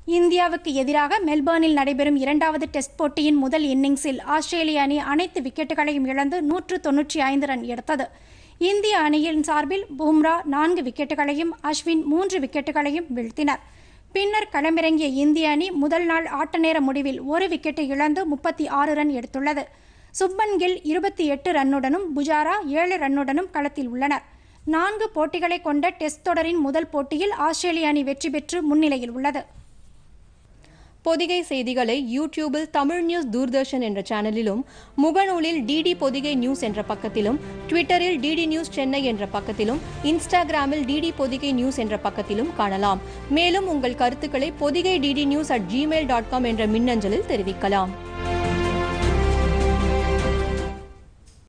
இந்தியாவுக்கு எதிராக மெல்பர்னில் நடைபெறும் இரண்டாவது டெஸ்ட் போட்டியின் முதல் இன்னிங்ஸில் ஆஸ்திரேலிய அணி அனைத்து விக்கெட்டுகளையும் இழந்து நூற்று தொன்னூற்றி ஐந்து ரன் எடுத்தது இந்திய அணியின் சார்பில் பும்ரா நான்கு விக்கெட்டுகளையும் அஸ்வின் மூன்று விக்கெட்டுகளையும் வீழ்த்தினர் பின்னர் களமிறங்கிய இந்திய அணி முதல் நாள் ஆட்ட நேர முடிவில் ஒரு விக்கெட்டை இழந்து முப்பத்தி ஆறு ரன் எடுத்துள்ளது சுப்மன் கில் இருபத்தி எட்டு ரன்னுடனும் புஜாரா ஏழு ரன்னுடனும் களத்தில் உள்ளனர் நான்கு போட்டிகளை கொண்ட டெஸ்ட் தொடரின் முதல் போட்டியில் ஆஸ்திரேலிய அணி வெற்றி பெற்று முன்னிலையில் உள்ளது பொதிகை செய்திகளை யூடியூபில் தமிழ் நியூஸ் தூர்தர்ஷன் என்ற சேனலிலும் முகநூலில் டிடி பொதிகை நியூஸ் என்ற பக்கத்திலும் ட்விட்டரில் டிடி நியூஸ் சென்னை என்ற பக்கத்திலும் இன்ஸ்டாகிராமில் டிடி பொதிகை நியூஸ் என்ற பக்கத்திலும் காணலாம் மேலும் உங்கள் கருத்துக்களை Podhigai DD news at Gmail dot com என்ற மின்னஞ்சலில் தெரிவிக்கலாம்